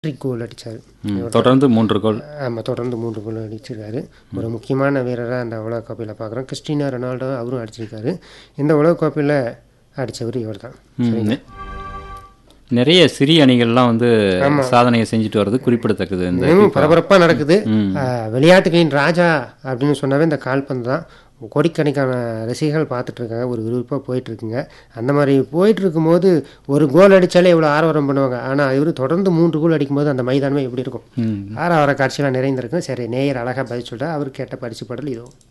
Hat-trick கோல் அடித்தார் ம், தொடர்ந்து மூன்று கோல் ஆமாம் தொடர்ந்து மூன்று கோல் அடிச்சிருக்காரு ஒரு முக்கியமான வீரராக அந்த உலக கோப்பையில் பார்க்குறோம் கிறிஸ்டினா ரொனால்டோ அவரும் அடிச்சிருக்காரு இந்த உலக கோப்பையில் அடித்தவர் இவர் தான் ம், நெ- நிறைய சிறிய அணிகள்லாம் வந்து சாதனையை செஞ்சுட்டு வர்றது குறிப்பிடத்தக்கது இந்த இன்னும் பரபரப்பாக நடக்குது ம். ஆஹ், விளையாட்டுகளின் ராஜா அப்படின்னு சொன்னாவே இந்த கால்பந்து தான் கோடிக்கணக்கான ரசிகர்கள் பார்த்துட்டு இருக்காங்க ஒரு விறுவிறுப்பாக போயிட்டு இருக்குங்க அந்த மாதிரி போயிட்டு இருக்கும்போது ஒரு கோல் அடித்தாலே இவ்வளோ ஆரவாரம் பண்ணுவாங்க ஆனால் இவர் தொடர்ந்து மூன்று கோல் அடிக்கும்போது அந்த மைதானமே எப்படி இருக்கும் ம் ஆறாவர காட்சியெல்லாம் நிறைந்திருக்கும் சரி நேயர் அழகாக பதில் சொல்கிறா அவர் கேட்ட பரிசு பாடல் இதோ